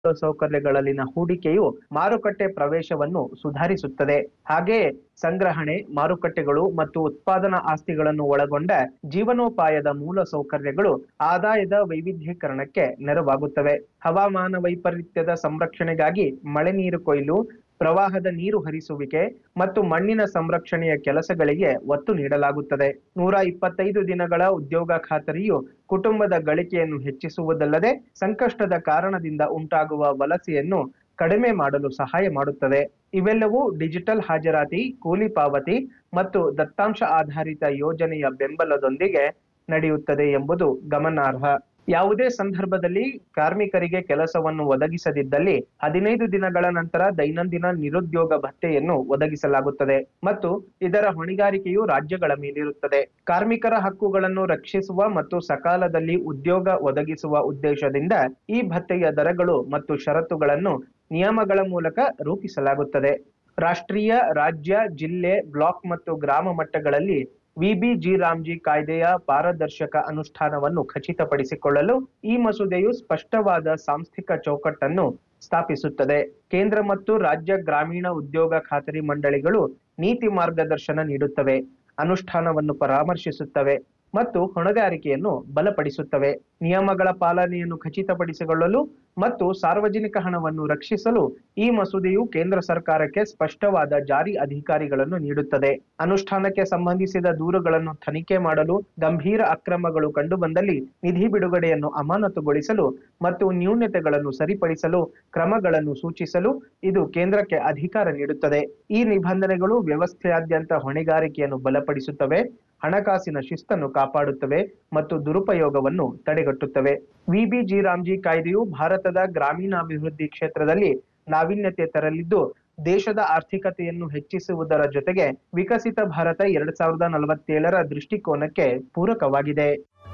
ಸೌಕರ್ಯಗಳಲ್ಲಿನ ಹೂಡಿಕೆಯು ಮಾರುಕಟ್ಟೆ ಪ್ರವೇಶವನ್ನು ಸುಧಾರಿಸುತ್ತದೆ ಹಾಗೆಯೇ ಸಂಗ್ರಹಣೆ ಮಾರುಕಟ್ಟೆಗಳು ಮತ್ತು ಉತ್ಪಾದನಾ ಆಸ್ತಿಗಳನ್ನು ಒಳಗೊಂಡ ಜೀವನೋಪಾಯದ ಮೂಲ ಸೌಕರ್ಯಗಳು ಆದಾಯದ ವೈವಿಧ್ಯೀಕರಣಕ್ಕೆ ನೆರವಾಗುತ್ತವೆ ಹವಾಮಾನ ವೈಪರೀತ್ಯದ ಸಂರಕ್ಷಣೆಗಾಗಿ ಮಳೆ ನೀರು ಕೊಯ್ಲು ಪ್ರವಾಹದ ನೀರು ಹರಿಸುವಿಕೆ ಮತ್ತು ಮಣ್ಣಿನ ಸಂರಕ್ಷಣೆಯ ಕೆಲಸಗಳಿಗೆ ಒತ್ತು ನೀಡಲಾಗುತ್ತದೆ ನೂರ ಇಪ್ಪತ್ತೈದು ದಿನಗಳ ಉದ್ಯೋಗ ಖಾತರಿಯು ಕುಟುಂಬದ ಗಳಿಕೆಯನ್ನು ಹೆಚ್ಚಿಸುವುದಲ್ಲದೆ ಸಂಕಷ್ಟದ ಕಾರಣದಿಂದ ಉಂಟಾಗುವ ವಲಸೆಯನ್ನು ಕಡಿಮೆ ಮಾಡಲು ಸಹಾಯ ಮಾಡುತ್ತದೆ ಇವೆಲ್ಲವೂ ಡಿಜಿಟಲ್ ಹಾಜರಾತಿ ಕೂಲಿ ಪಾವತಿ ಮತ್ತು ದತ್ತಾಂಶ ಆಧಾರಿತ ಯೋಜನೆಯ ಬೆಂಬಲದೊಂದಿಗೆ ನಡೆಯುತ್ತದೆ ಎಂಬುದು ಗಮನಾರ್ಹ ಯಾವುದೇ ಸಂದರ್ಭದಲ್ಲಿ ಕಾರ್ಮಿಕರಿಗೆ ಕೆಲಸವನ್ನು ಒದಗಿಸದಿದ್ದಲ್ಲಿ ಹದಿನೈದು ದಿನಗಳ ನಂತರ ದೈನಂದಿನ ನಿರುದ್ಯೋಗ ಭತ್ಯೆಯನ್ನು ಒದಗಿಸಲಾಗುತ್ತದೆ ಮತ್ತು ಇದರ ಹೊಣೆಗಾರಿಕೆಯು ರಾಜ್ಯಗಳ ಮೇಲಿರುತ್ತದೆ ಕಾರ್ಮಿಕರ ಹಕ್ಕುಗಳನ್ನು ರಕ್ಷಿಸುವ ಮತ್ತು ಸಕಾಲದಲ್ಲಿ ಉದ್ಯೋಗ ಒದಗಿಸುವ ಉದ್ದೇಶದಿಂದ ಈ ಭತ್ಯೆಯ ದರಗಳು ಮತ್ತು ಷರತ್ತುಗಳನ್ನು ನಿಯಮಗಳ ಮೂಲಕ ರೂಪಿಸಲಾಗುತ್ತದೆ ರಾಷ್ಟ್ರೀಯ ರಾಜ್ಯ ಜಿಲ್ಲೆ ಬ್ಲಾಕ್ ಮತ್ತು ಗ್ರಾಮ ಮಟ್ಟಗಳಲ್ಲಿ ವಿಬಿಜಿ ರಾಮ್ಜಿ ಕಾಯ್ದೆಯ ಪಾರದರ್ಶಕ ಅನುಷ್ಠಾನವನ್ನು ಖಚಿತಪಡಿಸಿಕೊಳ್ಳಲು ಈ ಮಸೂದೆಯು ಸ್ಪಷ್ಟವಾದ ಸಾಂಸ್ಥಿಕ ಚೌಕಟ್ಟನ್ನು ಸ್ಥಾಪಿಸುತ್ತದೆ ಕೇಂದ್ರ ಮತ್ತು ರಾಜ್ಯ ಗ್ರಾಮೀಣ ಉದ್ಯೋಗ ಖಾತರಿ ಮಂಡಳಿಗಳು ನೀತಿ ಮಾರ್ಗದರ್ಶನ ನೀಡುತ್ತವೆ ಅನುಷ್ಠಾನವನ್ನು ಪರಾಮರ್ಶಿಸುತ್ತವೆ ಮತ್ತು ಹೊಣೆಗಾರಿಕೆಯನ್ನು ಬಲಪಡಿಸುತ್ತವೆ ನಿಯಮಗಳ ಪಾಲನೆಯನ್ನು ಖಚಿತಪಡಿಸಿಕೊಳ್ಳಲು ಮತ್ತು ಸಾರ್ವಜನಿಕ ಹಣವನ್ನು ರಕ್ಷಿಸಲು ಈ ಮಸೂದೆಯು ಕೇಂದ್ರ ಸರ್ಕಾರಕ್ಕೆ ಸ್ಪಷ್ಟವಾದ ಜಾರಿ ಅಧಿಕಾರಿಗಳನ್ನು ನೀಡುತ್ತದೆ ಅನುಷ್ಠಾನಕ್ಕೆ ಸಂಬಂಧಿಸಿದ ದೂರುಗಳನ್ನು ತನಿಖೆ ಮಾಡಲು ಗಂಭೀರ ಅಕ್ರಮಗಳು ಕಂಡುಬಂದಲ್ಲಿ ನಿಧಿ ಬಿಡುಗಡೆಯನ್ನು ಅಮಾನತುಗೊಳಿಸಲು ಮತ್ತು ನ್ಯೂನತೆಗಳನ್ನು ಸರಿಪಡಿಸಲು ಕ್ರಮಗಳನ್ನು ಸೂಚಿಸಲು ಇದು ಕೇಂದ್ರಕ್ಕೆ ಅಧಿಕಾರ ನೀಡುತ್ತದೆ ಈ ನಿಬಂಧನೆಗಳು ವ್ಯವಸ್ಥೆಯಾದ್ಯಂತ ಹೊಣೆಗಾರಿಕೆಯನ್ನು ಬಲಪಡಿಸುತ್ತವೆ ಹಣಕಾಸಿನ ಶಿಸ್ತನ್ನು ಕಾಪಾಡುತ್ತವೆ ಮತ್ತು ದುರುಪಯೋಗವನ್ನು ತಡೆಗಟ್ಟುತ್ತವೆ ವಿಬಿಜಿ ರಾಮ್ಜಿ ಕಾಯ್ದೆಯು ಭಾರತದ ಗ್ರಾಮೀಣಾಭಿವೃದ್ಧಿ ಕ್ಷೇತ್ರದಲ್ಲಿ ನಾವೀನ್ಯತೆ ತರಲಿದ್ದು ದೇಶದ ಆರ್ಥಿಕತೆಯನ್ನು ಹೆಚ್ಚಿಸುವುದರ ಜೊತೆಗೆ ವಿಕಸಿತ ಭಾರತ ಎರಡ್ ಸಾವಿರದ ನಲವತ್ತೇಳರ ದೃಷ್ಟಿಕೋನಕ್ಕೆ ಪೂರಕವಾಗಿದೆ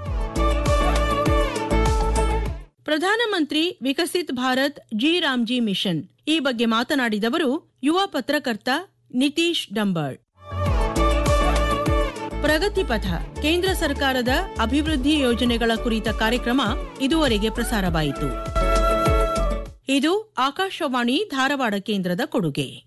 ಪ್ರಧಾನಮಂತ್ರಿ ವಿಕಸಿತ್ ಭಾರತ್ ಜಿ ರಾಮ್ಜಿ ಮಿಷನ್ ಈ ಬಗ್ಗೆ ಮಾತನಾಡಿದವರು ಯುವ ಪತ್ರಕರ್ತ ನಿತೀಶ್ ಡಂಬಾಳ್ ಪ್ರಗತಿ ಪಥ ಕೇಂದ್ರ ಸರ್ಕಾರದ ಅಭಿವೃದ್ಧಿ ಯೋಜನೆಗಳ ಕುರಿತ ಕಾರ್ಯಕ್ರಮ ಇದುವರೆಗೆ ಪ್ರಸಾರವಾಯಿತು ಇದು ಆಕಾಶವಾಣಿ ಧಾರವಾಡ ಕೇಂದ್ರದ ಕೊಡುಗೆ